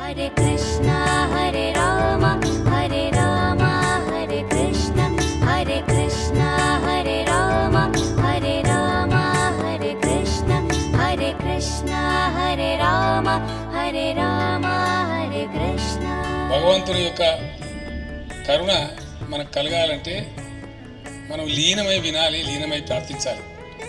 हरे कृष्णा हरे राम हरे राम हरे कृष्ण हरे कृष्णा हरे राम हरे राम हरे कृष्ण हरे कृष्णा हरे राम हरे राम हरे कृष्ण భగవంతుని యొక్క కరుణ మనకు కలగాలంటే మనం లీనమై వినాలి లీనమై ప్రార్థించాలి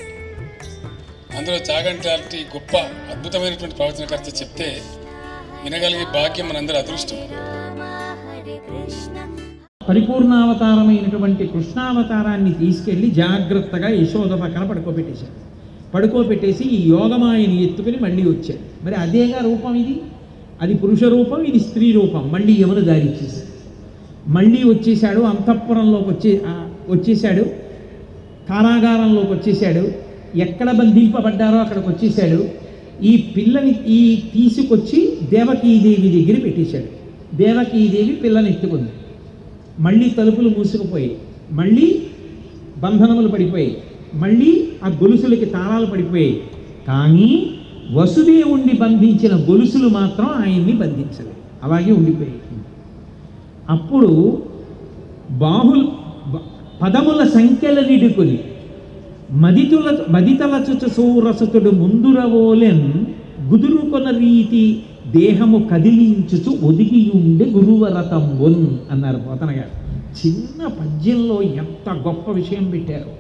అందులో చాగంటి లాంటి గొప్ప అద్భుతమైనటువంటి ప్రవచనకర్త చెప్తే వినగలిగే భాగ్యం మనందరి అదృష్టం राम हरे कृष्ण పరిపూర్ణావతారమైనటువంటి కృష్ణావతారాన్ని తీసుకెళ్లి జాగ్రత్తగా యశోద పక్కన పడుకోబెట్టేశాడు పడుకోబెట్టేసి ఈ యోగమాయని ఎత్తుకుని మళ్ళీ వచ్చాడు మరి అదేగా రూపం ఇది అది పురుష రూపం ఇది స్త్రీ రూపం మళ్ళీ యమున దారి ఇచ్చేశాడు మళ్ళీ వచ్చేసాడు అంతఃపురంలోకి వచ్చే ఆ, వచ్చేసాడు కారాగారంలోకి వచ్చేసాడు ఎక్కడ బంధింపబడ్డారో అక్కడికి వచ్చేసాడు ఈ పిల్లని ఈ తీసుకొచ్చి దేవకీదేవి దగ్గర పెట్టేశాడు దేవకీదేవి పిల్లని ఎత్తుకుంది మళ్ళీ తలుపులు మూసుకుపోయాయి మళ్ళీ బంధనములు పడిపోయాయి మళ్ళీ ఆ గొలుసులకి తాళాలు పడిపోయాయి కానీ వసుదేవుణ్ణి బంధించిన గొలుసులు మాత్రం ఆయన్ని బంధించలేదు అలాగే ఉండిపోయాయి అప్పుడు బాహుల్ బ- పదముల సంఖ్యల నిడుకుని మదితుల మదితలచుచ సూరసుతుడు ముందురవోలెన్ గుదురుకొన రీతి దేహము కదిలించుచు ఒదిగియుండే గురువరతంబున్ అన్నారు పోతన గారు చిన్న పద్యంలో ఎంత గొప్ప విషయం పెట్టారు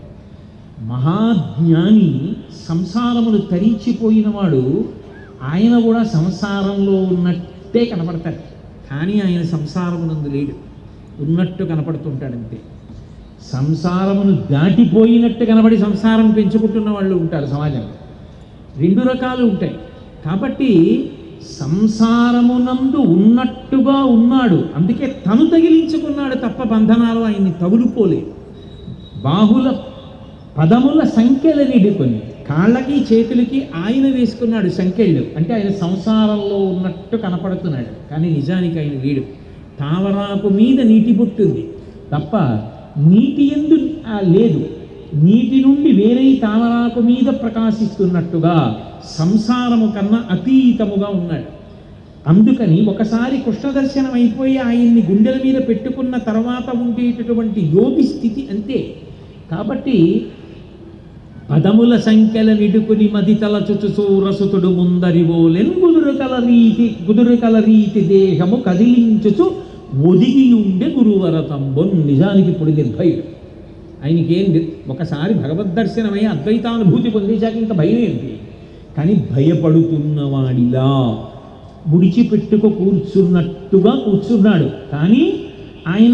మహాజ్ఞాని సంసారమును తరించిపోయినవాడు ఆయన కూడా సంసారంలో ఉన్నట్టే కనపడతాడు కానీ ఆయన సంసారమునందు లేడు ఉన్నట్టు కనపడుతుంటాడంతే సంసారమును దాటిపోయినట్టు కనబడి సంసారం పెంచుకుంటున్న వాళ్ళు ఉంటారు సమాజంలో రెండు రకాలు ఉంటాయి కాబట్టి సంసారమునందు ఉన్నట్టుగా ఉన్నాడు అందుకే తను తగిలించుకున్నాడు తప్ప బంధనాలు ఆయన్ని తగులుకోలేదు బాహుల పదముల సంఖ్యలు నిడుకొని కాళ్ళకి చేతులకి ఆయన వేసుకున్నాడు సంఖ్యలు అంటే ఆయన సంసారంలో ఉన్నట్టు కనపడుతున్నాడు కానీ నిజానికి ఆయన లేడు తావరాకు మీద నీటి పుట్టుంది తప్ప నీటి ఎందు ఆ, లేదు నీటి నుండి వేరే తామరాకు మీద ప్రకాశిస్తున్నట్టుగా సంసారము కన్నా అతీతముగా ఉన్నాడు అందుకని ఒకసారి కృష్ణ దర్శనం అయిపోయి ఆయన్ని గుండెల మీద పెట్టుకున్న తర్వాత ఉండేటటువంటి యోగి స్థితి అంతే కాబట్టి పదముల సంఖ్యల నిడుకుని మది తలచుచు సూరసుతుడు ముందరివోలెన్ గుదురు కల రీతి గుదురు కల రీతి దేహము కదిలించుచు ఒదిగి ఉండే గురువరతంబొన్ నిజానికి ఇప్పుడు నిర్భయుడు ఆయనకేం ని- ఒకసారి భగవద్ దర్శనమై అద్వైతానుభూతి పొందేశాక ఇంకా భయం ఏంటి కానీ భయపడుతున్నవాడిలా ముడిచిపెట్టుకు కూర్చున్నట్టుగా కూర్చున్నాడు కానీ ఆయన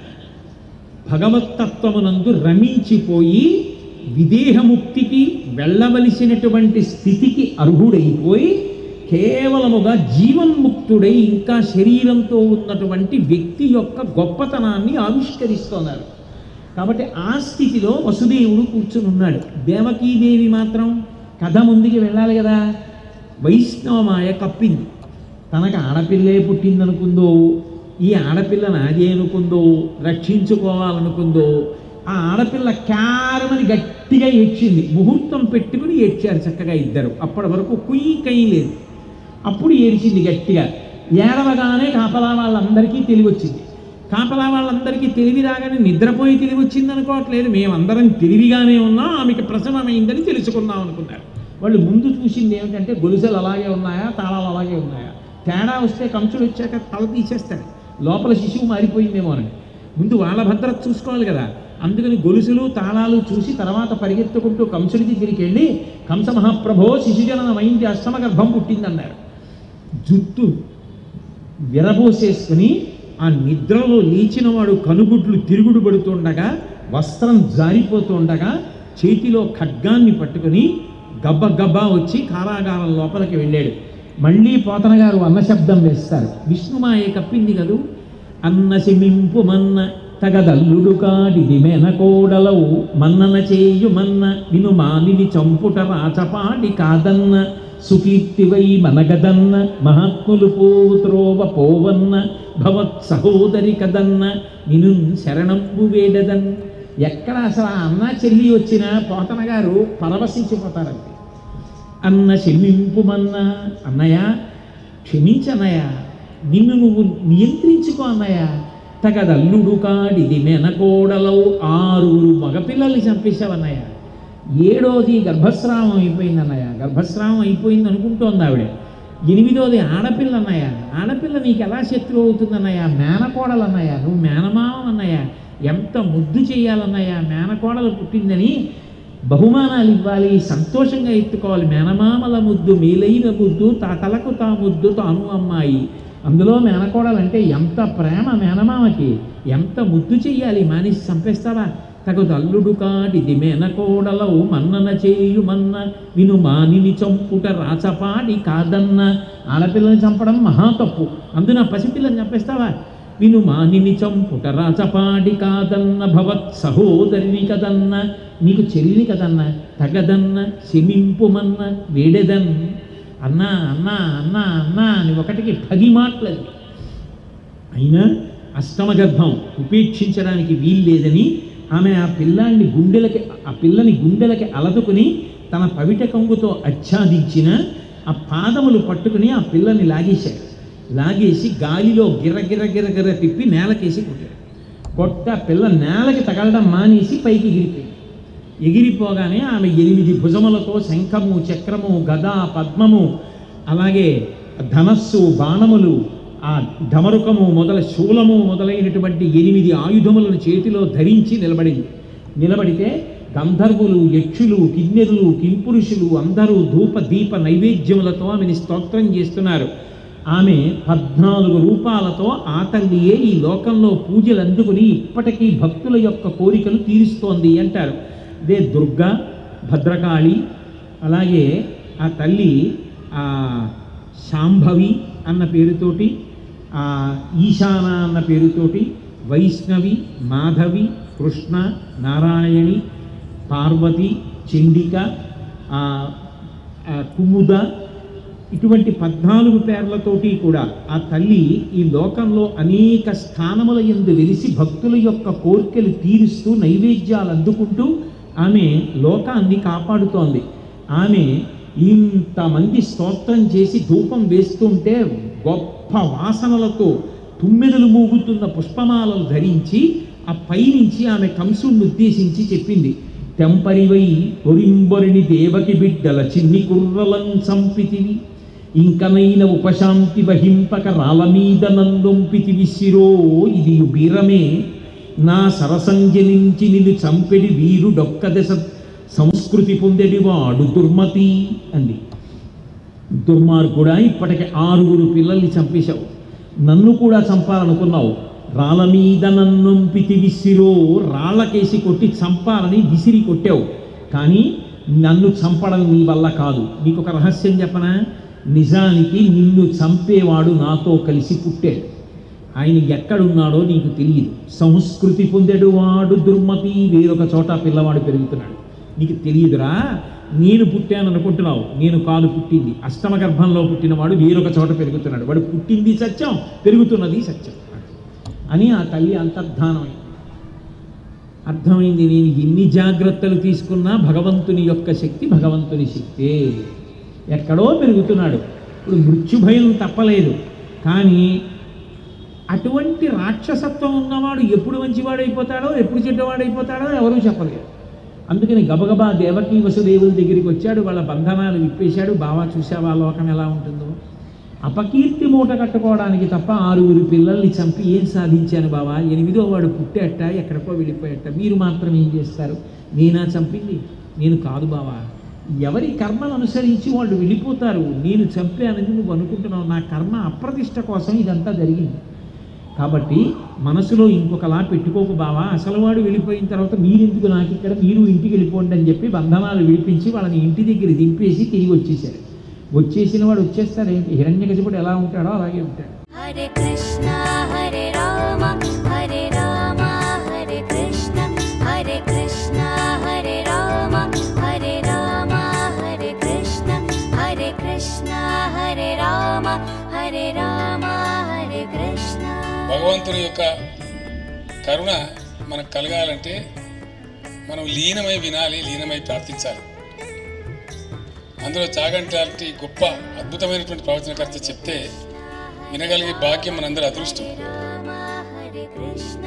భగవత్తత్వమునందు రమించిపోయి విదేహముక్తికి వెళ్ళవలసినటువంటి స్థితికి అర్హుడైపోయి కేవలముగా జీవన్ముక్తుడై ఇంకా శరీరంతో ఉన్నటువంటి వ్యక్తి యొక్క గొప్పతనాన్ని ఆవిష్కరిస్తున్నారు కాబట్టి ఆ స్థితిలో వసుదేవుడు కూర్చుని ఉన్నాడు దేవకీదేవి మాత్రం కథ ముందుకి వెళ్ళాలి కదా వైష్ణవమాయ కప్పింది తనకు ఆడపిల్లే పుట్టిందనుకుందో ఈ ఆడపిల్ల నాదే అనుకుందో రక్షించుకోవాలనుకుందో ఆ ఆడపిల్ల క్యారమని గట్టిగా ఏడ్చింది ముహూర్తం పెట్టుకుని ఏడ్చారు చక్కగా ఇద్దరు అప్పటి వరకు కుయ్యి కై లేదు అప్పుడు ఏడిచింది గట్టిగా ఏడవగానే కాపలా వాళ్ళందరికీ తెలివి వచ్చింది కాపలా వాళ్ళందరికీ తెలివి రాగానే నిద్రపోయి తెలివి వచ్చింది అనుకోవట్లేదు మేమందరం తెలివిగానే ఉన్నాం ఆమెకి ప్రసవమైందని తెలుసుకున్నాం అనుకున్నారు వాళ్ళు ముందు చూసింది ఏమిటంటే గొలుసలు అలాగే ఉన్నాయా తాళాలు అలాగే ఉన్నాయా తేడా వస్తే కంచుడు వచ్చాక తల తీసేస్తాడు లోపల శిశువు మారిపోయిందేమో అని ముందు వాళ్ళ భద్రత చూసుకోవాలి కదా అందుకని గొలుసులు తాళాలు చూసి తర్వాత పరిగెత్తుకుంటూ కంసుడి దగ్గరికి వెళ్ళి కంస మహాప్రభో శిశుజననమైంది అష్టమ గర్భం పుట్టిందన్నారు జుట్టు విరబోసేసుకుని ఆ నిద్రలో లేచినవాడు కనుగుడ్లు తిరుగుడు పడుతుండగా వస్త్రం జారిపోతుండగా చేతిలో ఖడ్గాన్ని పట్టుకుని గబ్బ గబ్బా వచ్చి కారాగారం లోపలికి వెళ్ళాడు మళ్ళీ పోతన గారు అన్న శబ్దం వేస్తారు విష్ణుమాయ కప్పింది కదూ అన్న శమింపు మన్న తగదల్లుడు కాడిది మెనకోడలవు మన్నన చేయు మన్న విను మానిని చంపుట రాచపాడి కాదన్న సుకీర్తివై మనగదన్న మహాత్ములు పోవు త్రోవ పోవన్న భవత్ సహోదరి కదన్న నిను శరణంబు వేడదన్ ఎక్కడ అసలు ఆ అన్న చెల్లి వచ్చినా పోతన గారు పరవశించిపోతారంతే అన్న క్షమింపుమన్న అన్నయ్య క్షమించన్నయ్య నిన్ను నువ్వు నియంత్రించుకో అన్నయ్య తగదల్లుడు కాడిది మెనకోడలవు ఆరుగురు మగపిల్లల్ని చంపేశావన్నయ్య ఏడోది గర్భస్రావం అయిపోయింది అన్నయ్య గర్భస్రావం అయిపోయింది అనుకుంటోంది ఆవిడ ఎనిమిదోది ఆడపిల్ల అన్నయ్య ఆడపిల్ల నీకు ఎలా శత్రువు అవుతుంది అన్నయ్య మేనకోడలు అన్నయ్య నువ్వు మేనమావం అన్నయ్య ఎంత ముద్దు చేయాలన్నయ్య మేనకోడలు పుట్టిందని బహుమానాలు ఇవ్వాలి సంతోషంగా ఎత్తుకోవాలి మేనమామల ముద్దు మేలైన ముద్దు తాతలకు తా ముద్దు తాను అమ్మాయి అందులో మేనకోడలంటే ఎంత ప్రేమ మేనమామకి ఎంత ముద్దు చెయ్యాలి మానేసి చంపేస్తావా తగు తల్లుడు కాడిది మేనకోడలవు మన్నన చేయు మన్న విను మానిని చంపుట రాచపాడి కాదన్న ఆడపిల్లని చంపడం మహా తప్పు అందున పసిపిల్లని చంపేస్తావా విను మానిని చంపుట రాచపాడి కాదన్న భవత్ సహోదరిని కదన్న నీకు చెల్లి కదన్న తగదన్న శమింపుమన్న వేడెదన్ అన్నా అన్నా అన్నా అన్నా అని ఒకటికి పది మాటలది అయినా అష్టమ గర్భం ఉపేక్షించడానికి వీల్లేదని ఆమె ఆ పిల్లాన్ని గుండెలకి ఆ పిల్లని గుండెలకి అలదుకుని తన పవిట కొంగుతో ఆచ్ఛాదించిన ఆ పాదములు పట్టుకుని ఆ పిల్లని లాగేశాడు లాగేసి గాలిలో గిర్ర గిర్ర గిర్ర గిర్ర తిప్పి నేలకేసి కొట్టాడు కొట్ట ఆ పిల్ల నేలకి తగలడం మానేసి పైకి ఎగిరిపోయింది ఎగిరిపోగానే ఆమె ఎనిమిది భుజములతో శంఖము చక్రము గద పద్మము అలాగే ధనస్సు బాణములు ఆ ఢమరుకము మొదల శూలము మొదలైనటువంటి ఎనిమిది ఆయుధములను చేతిలో ధరించి నిలబడింది నిలబడితే గంధర్వులు యక్షులు కిన్నెరులు కింపురుషులు అందరూ ధూప దీప నైవేద్యములతో ఆమెని స్తోత్రం చేస్తున్నారు ఆమె పద్నాలుగు రూపాలతో ఆ తల్లియే ఈ లోకంలో పూజలు అందుకుని ఇప్పటికీ భక్తుల యొక్క కోరికలు తీరుస్తోంది అంటారు అదే దుర్గా భద్రకాళి అలాగే ఆ తల్లి ఆ శాంభవి అన్న పేరుతోటి ఆ ఈశాన అన్న పేరుతోటి వైష్ణవి మాధవి కృష్ణ నారాయణి పార్వతి చండిక ఆ, ఆ, కుముద ఇటువంటి పద్నాలుగు పేర్లతోటి కూడా ఆ తల్లి ఈ లోకంలో అనేక స్థానముల ఎందు వెలిసి భక్తుల యొక్క కోరికలు తీరుస్తూ నైవేద్యాలు అందుకుంటూ ఆమె లోకాన్ని కాపాడుతోంది ఆమె ఇంతమంది స్తోత్రం చేసి ధూపం వేస్తుంటే గొప్ప వాసనలతో తుమ్మెదలు మూగుతున్న పుష్పమాలలు ధరించి ఆ పైనుంచి ఆమె కంసుడిని ఉద్దేశించి చెప్పింది తెంపరివై ఒరింబొరిని దేవకి బిడ్డల చిన్ని కుర్రలం చంపితివి ఇంకనైన ఉపశాంతి వహింపక రాల మీద నందొంపితి విసిరో ఇది బీరమే నా సరసంజనించి నిన్ను చంపెడి వీరుడొక్క దశ సంస్కృతి పొందెడివాడు దుర్మతి అంది దుర్మార్గుడా ఇప్పటికి ఆరుగురు పిల్లల్ని చంపేశావు నన్ను కూడా చంపాలనుకున్నావు రాళ్ళ మీద నన్నంపితి విసిరో రాళ్ళకేసి కొట్టి చంపాలని విసిరి కొట్టావు కానీ నన్ను చంపడం నీ వల్ల కాదు నీకు ఒక రహస్యం చెప్పనా నిజానికి నిన్ను చంపేవాడు నాతో కలిసి పుట్టాడు ఆయన ఎక్కడున్నాడో నీకు తెలియదు సంస్కృతి పొందెడు వాడు దుర్మతి వేరొక చోట పిల్లవాడు పెరుగుతున్నాడు నీకు తెలియదురా నేను పుట్టాను అనుకుంటున్నావు నేను కాదు పుట్టింది అష్టమ గర్భంలో పుట్టినవాడు వేరొక చోట పెరుగుతున్నాడు వాడు పుట్టింది సత్యం పెరుగుతున్నది సత్యం అని ఆ తల్లి అంతర్ధానమైంది అర్థమైంది నేను ఎన్ని జాగ్రత్తలు తీసుకున్నా భగవంతుని యొక్క శక్తి భగవంతుని శక్తే ఎక్కడో పెరుగుతున్నాడు ఇప్పుడు మృత్యుభయం తప్పలేదు కానీ అటువంటి రాక్షసత్వం ఉన్నవాడు ఎప్పుడు మంచివాడైపోతాడో ఎప్పుడు చెడ్డవాడైపోతాడో ఎవరూ చెప్పలేరు అందుకని గబగబా దేవకీ వసుదేవుల దగ్గరికి వచ్చాడు వాళ్ళ బంధనాలు విప్పేశాడు బావా చూసావా లోకం ఎలా ఉంటుందో అపకీర్తి మూట కట్టుకోవడానికి తప్ప ఆరుగురు పిల్లల్ని చంపి ఏం సాధించాను బావా ఎనిమిదో వాడు పుట్టేట ఎక్కడికో వెళ్ళిపోయేట మీరు మాత్రం ఏం చేస్తారు నేనా చంపింది నేను కాదు బావా ఎవరి కర్మను అనుసరించి వాళ్ళు వెళ్ళిపోతారు నేను చంపానని నువ్వు అనుకుంటున్నావు నా కర్మ అప్రతిష్ట కోసం ఇదంతా జరిగింది కాబట్టి మనసులో ఇంకొకలా పెట్టుకోకు బావా అసలు వాడు వెళ్ళిపోయిన తర్వాత మీరెందుకు నాకు ఇక్కడ మీరు ఇంటికి వెళ్ళిపోండి అని చెప్పి బంధనాలు విడిపించి వాళ్ళని ఇంటి దగ్గర దింపేసి తిరిగి వచ్చేసారు వచ్చేసిన వాడు వచ్చేస్తాడేంటి హిరణ్యకశిపుడు ఎలా ఉంటాడో అలాగే ఉంటాడు हरे कृष्णा हरे राम हरे राम हरे कृष्ण हरे कृष्णा हरे राम हरे राम हरे कृष्ण हरे कृष्णा हरे राम हरे राम हरे कृष्ण భగవంతుని యొక్క కరుణ మనకు కలగాలంటే మనం లీనమై వినాలి లీనమై ప్రార్థించాలి అందులో చాగంటి లాంటి గొప్ప అద్భుతమైనటువంటి ప్రవచనకర్త చెప్తే వినగలిగే భాగ్యం మనందరి అదృష్టం రామ హరే కృష్ణ